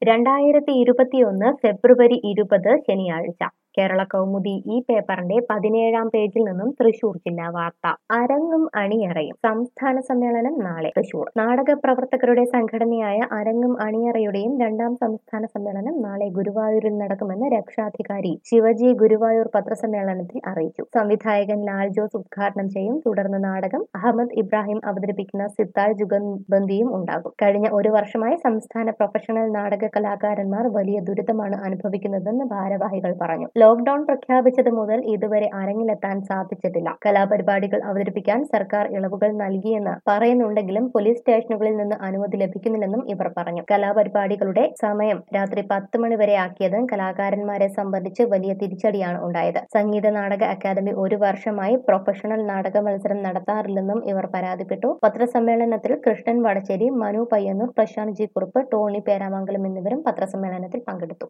രണ്ടായിരത്തി ഇരുപത്തിയൊന്ന് ഫെബ്രുവരി ഇരുപത് ശനിയാഴ്ച കേരള കൗമുദി ഈ പേപ്പറിന്റെ പതിനേഴാം പേജിൽ നിന്നും തൃശൂർ ജില്ലാ വാർത്ത അരങ്ങും അണിയറയും സംസ്ഥാന സമ്മേളനം നാളെ തൃശൂർ നാടക പ്രവർത്തകരുടെ സംഘടനയായ അരങ്ങും അണിയറയുടെയും രണ്ടാം സംസ്ഥാന സമ്മേളനം നാളെ ഗുരുവായൂരിൽ നടക്കുമെന്ന് രക്ഷാധികാരി ശിവജി ഗുരുവായൂർ പത്രസമ്മേളനത്തിൽ അറിയിച്ചു സംവിധായകൻ ലാൽ ജോസ് ഉദ്ഘാടനം ചെയ്യും തുടർന്ന് നാടകം അഹമ്മദ് ഇബ്രാഹിം അവതരിപ്പിക്കുന്ന സിത്താർ ജുഗൻബന്ദിയും ഉണ്ടാകും കഴിഞ്ഞ ഒരു വർഷമായി സംസ്ഥാന പ്രൊഫഷണൽ നാടക കലാകാരന്മാർ വലിയ ദുരിതമാണ് അനുഭവിക്കുന്നതെന്ന് ഭാരവാഹികൾ പറഞ്ഞു ലോക്ഡൌൺ പ്രഖ്യാപിച്ചത് മുതൽ ഇതുവരെ അരങ്ങിലെത്താൻ സാധിച്ചിട്ടില്ല കലാപരിപാടികൾ അവതരിപ്പിക്കാൻ സർക്കാർ ഇളവുകൾ നൽകിയെന്ന് പറയുന്നുണ്ടെങ്കിലും പോലീസ് സ്റ്റേഷനുകളിൽ നിന്ന് അനുമതി ലഭിക്കുന്നില്ലെന്നും ഇവർ പറഞ്ഞു കലാപരിപാടികളുടെ സമയം രാത്രി പത്ത് മണി വരെ ആക്കിയത് കലാകാരന്മാരെ സംബന്ധിച്ച് വലിയ തിരിച്ചടിയാണ് ഉണ്ടായത് സംഗീത നാടക അക്കാദമി ഒരു വർഷമായി പ്രൊഫഷണൽ നാടക മത്സരം നടത്താറില്ലെന്നും ഇവർ പരാതിപ്പെട്ടു പത്രസമ്മേളനത്തിൽ കൃഷ്ണൻ വടശ്ശേരി മനു പയ്യന്നൂർ പ്രശാന്ത് ജി കുറുപ്പ് ടോണി പേരാമംഗലം എന്നിവരും പത്രസമ്മേളനത്തിൽ പങ്കെടുത്തു